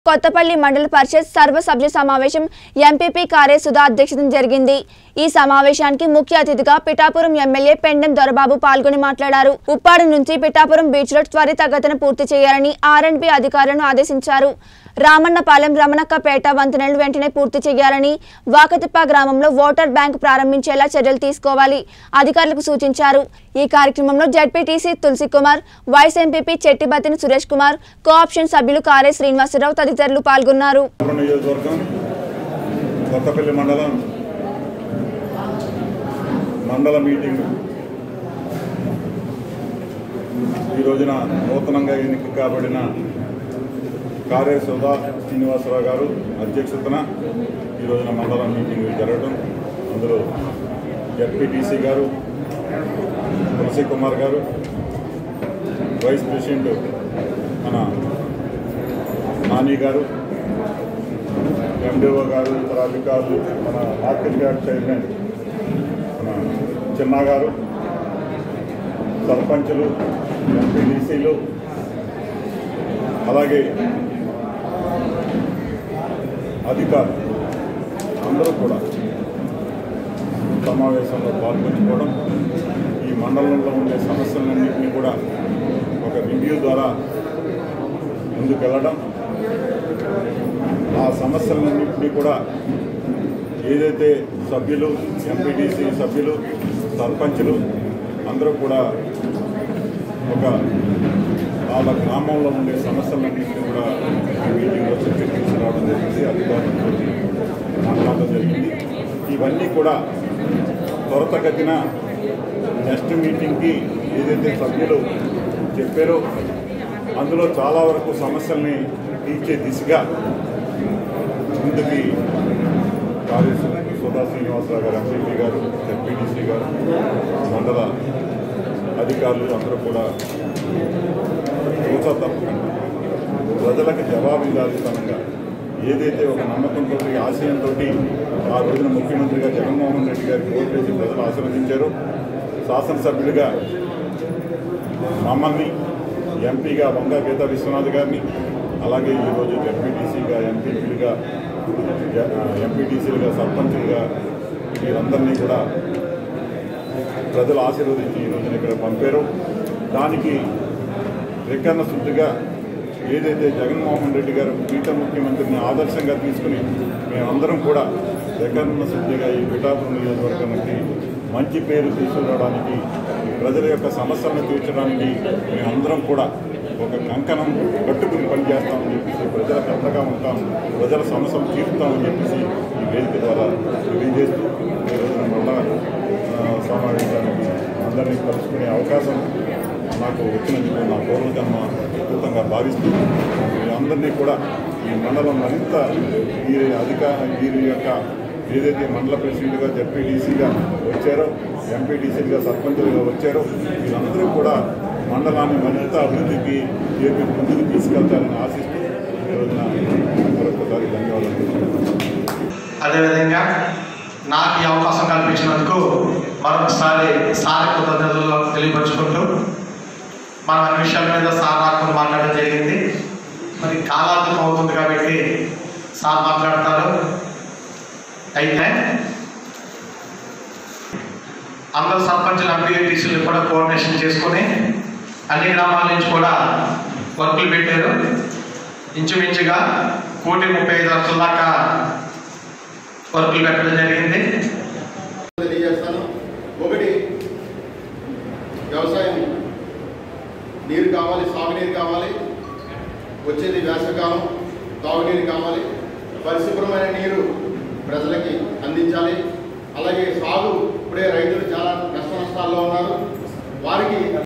కొత్తపల్లి మండల పరిషత్ సర్వసభ్య సమావేశం ఎంపీపీ కార్య సుధా అధ్యక్షతన జరిగింది ఈ సమావేశానికి ముఖ్య అతిథిగా పిఠాపురం ఎమ్మెల్యే పెండెం దొరబాబు పాల్గొని మాట్లాడారు ఉప్పాడు నుంచి పిఠాపురం బీచ్ రోడ్ త్వరితగతిన పూర్తి చేయాలని ఆర్ఎండ్బి అధికారులను ఆదేశించారు రామన్నపాలెం రమణక్కపేట వంతెనలు వెంటనే పూర్తి చేయాలని వాకతిప్ప గ్రామంలో ఓటర్ బ్యాంక్ ప్రారంభించేలా చర్యలు తీసుకోవాలి అధికారులకు సూచించారు ఈ కార్యక్రమంలో ZPTC Tulasi Kumar vice MPP Chettibathini Suresh Kumar cooption సభ్యులు కారే శ్రీనివాసరావు తదితరులు పాల్గొన్నారు పిఠాపురం నియోజకవర్గం కొత్తపల్లి మండలం మండల మీటింగ్ ఈ రోజున నూతనంగా ఎన్నిక కాబడిన కార్య సుధా శ్రీనివాసరావు గారు అధ్యక్షతన ఈ రోజున మండల మీటింగ్ జరగడం అందులో జడ్పీటీసీ గారు తులసి కుమార్ గారు వైస్ ప్రెసిడెంట్ మన నాని గారు ఎండిఓ గారు ఇతర అధికారులు మన మార్కెట్ యార్డ్ చైర్మన్ మన చిన్న గారు సర్పంచులు ఎంపీడీసీలు అలాగే అధికారులు అందరూ కూడా సమావేశంలో పాల్గొంచుకోవడం ఈ మండలంలో ఉండే సమస్యలన్నింటినీ కూడా ఒక రివ్యూ ద్వారా ముందుకెళ్ళడం ఆ సమస్యలన్నింటినీ కూడా ఏదైతే సభ్యులు ఎంపీటీసీ సభ్యులు సర్పంచులు అందరూ కూడా ఒక వాళ్ళ గ్రామంలో ఉండే సమస్యలన్నింటినీ కూడా ఈ మీటింగ్లో చర్చకు తీసుకురావడం జరిగింది అధికారులతో మాట్లాడడం జరిగింది ఇవన్నీ కూడా త్వరతగతిన నెక్స్ట్ మీటింగ్కి ఏదైతే సభ్యులు చెప్పారో అందులో చాలా వరకు సమస్యల్ని తీర్చే దిశగా ముందుకి కార్యసు సుధా శ్రీనివాసరావు గారు ఎంపీపీ గారు ఎంపీటీసీ గారు మండల అధికారులు అందరూ కూడా చూసా తప్పకుండా ప్రజలకు జవాబుదారీతనంగా ఏదైతే ఒక నమ్మకంతో ఆశయంతో ఆ రోజున ముఖ్యమంత్రిగా జగన్మోహన్ రెడ్డి గారికి ఓటు వేసి ప్రజలు ఆశీర్వదించారు శాసనసభ్యుడిగా మమ్మల్ని ఎంపీగా వంగ గీతా విశ్వనాథ్ గారిని అలాగే ఈరోజు ఎంపీటీసీగా ఎంపీపీలుగా ఎంపీటీసీలుగా సర్పంచులుగా వీరందరినీ కూడా ప్రజలు ఆశీర్వదించి ఈ రోజున ఇక్కడ పంపారు దానికి రికన్న శుద్ధిగా ఏదైతే జగన్మోహన్ రెడ్డి గారు పీఠ ముఖ్యమంత్రిని ఆదర్శంగా తీసుకుని మేమందరం కూడా రికన్న శుద్ధిగా ఈ పిఠాపురం నియోజకవర్గానికి మంచి పేరు తీసుకురావడానికి ప్రజల యొక్క సమస్యలను తీర్చడానికి మేమందరం కూడా ఒక కంకణం కట్టుకుని పనిచేస్తామని చెప్పేసి ప్రజలకు అండగా ఉంటాం ప్రజల సమస్యలు తీరుస్తామని చెప్పేసి ఈ వేదిక ద్వారా తెలియజేస్తూ ఈ రోజున మళ్ళా ఆ, సమావేశానికి అందరినీ కలుసుకునే అవకాశం నాకు వచ్చినందుకు నా పూర్వజన్మ అద్భుతంగా భావిస్తూ అందరినీ కూడా ఈ మండలం మరింత వీరి అధిక వీరి యొక్క ఏదైతే మండల ప్రెసిడెంట్గా జడ్పీటీసీగా వచ్చారో ఎంపీటీసీలుగా సర్పంచులుగా వచ్చారో వీరందరూ కూడా మండలాన్ని మరింత అభివృద్ధికి ఏపీ ముందుకు తీసుకెళ్తారని ఆశిస్తూ ఈ రోజున మరొకసారి ధన్యవాదాలు అదేవిధంగా నాకు ఈ అవకాశం కల్పించినందుకు మరొకసారి సార్ కృతజ్ఞతలు తెలియపరుచుకుంటూ మనం అన్ని విషయాల మీద సార్ నాకు మాట్లాడడం జరిగింది మరి కాలాంతం అవుతుంది కాబట్టి సార్ మాట్లాడతారు అయితే అందరు సర్పంచులు ఎంపీటీసీలు కూడా కోఆర్డినేషన్ చేసుకొని అన్ని గ్రామాల నుంచి కూడా వర్కులు పెట్టారు ఇంచుమించుగా కోటి ముప్పై ఐదు లక్షల దాకా వర్కులు పెట్టడం జరిగింది తెలియజేస్తాను ఒకటి వ్యవసాయం నీరు కావాలి సాగునీరు కావాలి వచ్చేది వేసవకాలం తాగునీరు కావాలి పరిశుభ్రమైన నీరు ప్రజలకి అందించాలి అలాగే సాగు ఇప్పుడే రైతులు చాలా నష్ట నష్టాల్లో ఉన్నారు వారికి